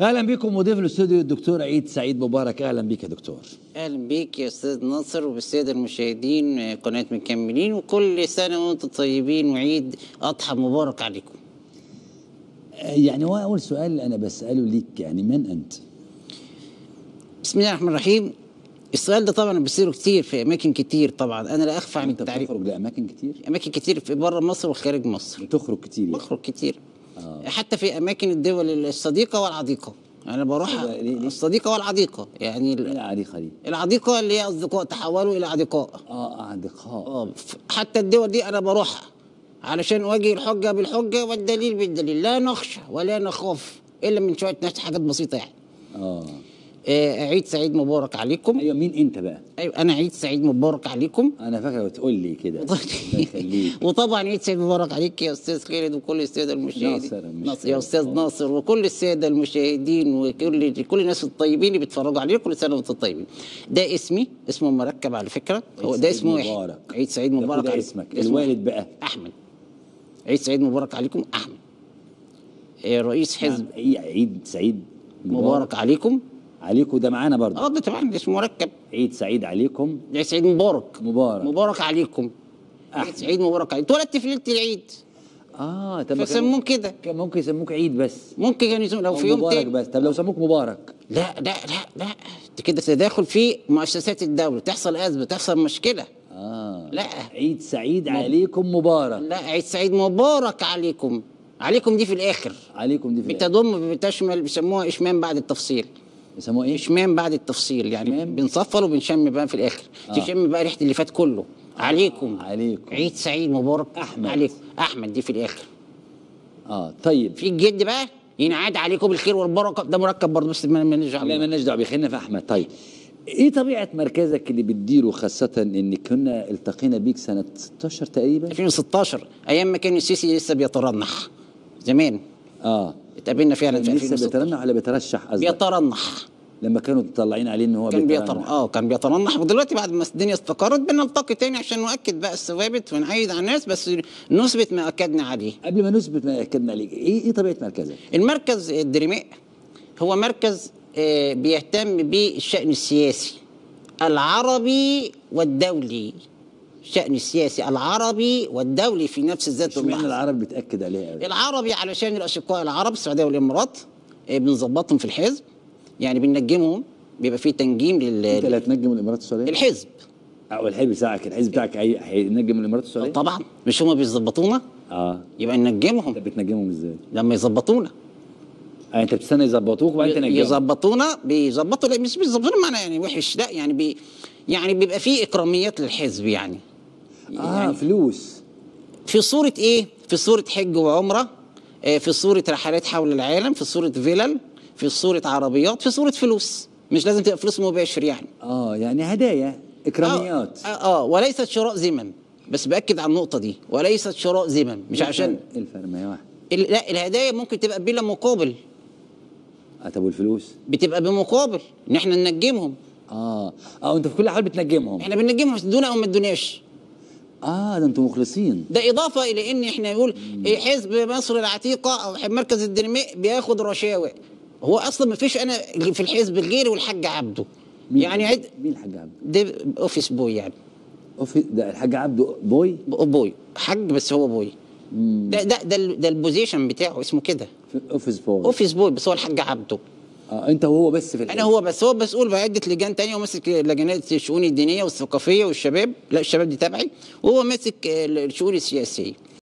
اهلا بكم مضيف الاستوديو الدكتور عيد سعيد مبارك اهلا بك يا دكتور اهلا بيك يا استاذ ناصر وبالساده المشاهدين قناه مكملين وكل سنه وانتم طيبين وعيد اضحى مبارك عليكم آه، يعني هو اول سؤال انا بساله ليك يعني من انت بسم الله الرحمن الرحيم السؤال ده طبعا بيصيره كتير في اماكن كتير طبعا انا لا اخفى عن انت التعريف بتخرج لاماكن كتير اماكن كتير في بره مصر وخارج مصر بتخرج كتير يعني بخرج كتير آه. حتى في اماكن الدول الصديقه والعديقه انا بروح ليه- ليه- ليه؟ الصديقه والعديقه يعني ايه ال- العريقه دي العديقه اللي هي اصدقاء تحولوا الى اعدقاء اه اعدقاء اه ف- حتى الدول دي انا بروحها علشان اواجه الحجه بالحجه والدليل بالدليل لا نخشى ولا نخاف الا من شويه ناس حاجات بسيطه يعني اه آه عيد سعيد مبارك عليكم ايوه مين انت بقى ايوه انا عيد سعيد مبارك عليكم انا فاكر بتقول لي كده الله يخليك وطبعا عيد سعيد مبارك عليك يا استاذ خالد وكل الساده المشاهدين ناصر، مش ناصر يا خالد. استاذ آه. ناصر وكل الساده المشاهدين وكل كل الناس الطيبين اللي بيتفرجوا علينا كل سنه وانتم طيبين ده اسمي اسمه مركب على فكره هو عيد ده سعيد اسمه واحد. مبارك. عيد سعيد ده مبارك كده عليكم. اسمك. اسمه الوالد بقى؟ احمد عيد سعيد مبارك عليكم احمد آه، رئيس حزب نعم، ايه عيد سعيد مبارك عليكم عليكم ده معانا برضه اه ده طبعا اسمه مركب عيد سعيد عليكم عيد سعيد مبارك مبارك مبارك عليكم عيد أحمد. سعيد مبارك عليكم اتولدت في ليله العيد اه طب ما فسموه كانوا- كده كان ممكن يسموك عيد بس ممكن كان يسموه لو أو في يوم مبارك تاني بس طب لو سموك مبارك لا لا لا لا انت كده تداخل في مؤسسات الدوله تحصل ازمه تحصل مشكله اه لا. عيد سعيد عليكم مبارك لا عيد سعيد مبارك عليكم عليكم دي في الاخر عليكم دي في الآخر. بتضم بتشمل بيسموها اشمام بعد التفصيل يسموه ايه؟ اشمام بعد التفصيل يعني إشمام؟ بنصفر وبنشم بقى في الاخر آه. تشم بقى ريحه اللي فات كله عليكم عليكم عيد سعيد مبارك أحمد. عليكم احمد دي في الاخر اه طيب في الجد بقى ينعاد عليكم بالخير والبركه ده مركب برضه بس ما ما نرجع لا مالناش دعوه بيه، خلينا في احمد طيب ايه طبيعه مركزك اللي بتديره خاصه ان كنا التقينا بيك سنه 16 تقريبا 2016 ايام ما كان السيسي لسه بيترنح زمان اه اتقابلنا فعلا في كان لسه 2016 بيترنح ولا بيترشح قصدك بيترنح لما كانوا مطلعين عليه ان هو كان بيترنح بيترنح اه كان بيترنح ودلوقتي بعد ما الدنيا استقرت بنلتقي تاني عشان نؤكد بقى الثوابت ونعيد على الناس بس نثبت ما اكدنا عليه قبل ما نثبت ما اكدنا عليك ايه ايه طبيعه مركزك؟ المركز الدريماء هو مركز آه، بيهتم بالشأن السياسي العربي والدولي الشأن السياسي العربي والدولي في نفس ذات اشمعنى اللحظة العرب بتاكد عليها قوي؟ العربي علشان الاشقاء العرب السعوديه والامارات آه، بنظبطهم في الحزب يعني بننجمهم بيبقى فيه تنجيم انت اللي لل هتنجم الامارات السعوديه؟ الحزب او الحزب بتاعك الحزب بتاعك هي- هينجم الامارات السعوديه؟ طبعا مش هما بيظبطونا اه يبقى ننجمهم انت بتنجمهم ازاي؟ لما يظبطونا آه انت بتستنى يظبطوك وبعدين تنجمهم يظبطونا بيظبطوا لا مش بيظبطونا معنا يعني وحش لا يعني بي يعني بيبقى فيه اكراميات للحزب يعني اه فلوس في صورة إيه؟ في صورة حج وعمرة آه، في صورة رحلات حول العالم في صورة فيلل في صورة عربيات في صورة فلوس مش لازم تبقى فلوس مباشر يعني اه يعني هدايا اكراميات آه, آه, آه وليست شراء ذمم بس بأكد على النقطة دي وليست شراء ذمم مش إيه عشان الفرق؟ ايه الفرق ما هي واحد ال- لا الهدايا ممكن تبقى بلا مقابل اه طب والفلوس؟ بتبقى بمقابل ان احنا ننجمهم اه اه انت في كل حال بتنجمهم احنا بننجمهم تدونا او ما تدوناش اه ده انتوا مخلصين ده اضافه الى ان احنا نقول إيه حزب مصر العتيقه او مركز الدرماء بياخد رشاوى هو اصلا ما فيش انا في الحزب غيري والحاج عبده مين يعني عد مين الحاج عبده؟ ده اوفيس بوي يعني أوفي ده الحاج عبده بوي بوي حاج بس هو بوي ده ده ده, ال- ده البوزيشن بتاعه اسمه كده في اوفيس بوي اوفيس بوي بس هو الحاج عبده اه انت وهو بس في الحزب انا هو بس هو مسؤول بعده لجان تانية وماسك لجنات الشؤون الدينيه والثقافيه والشباب لا الشباب دي تبعي وهو ماسك الشؤون السياسيه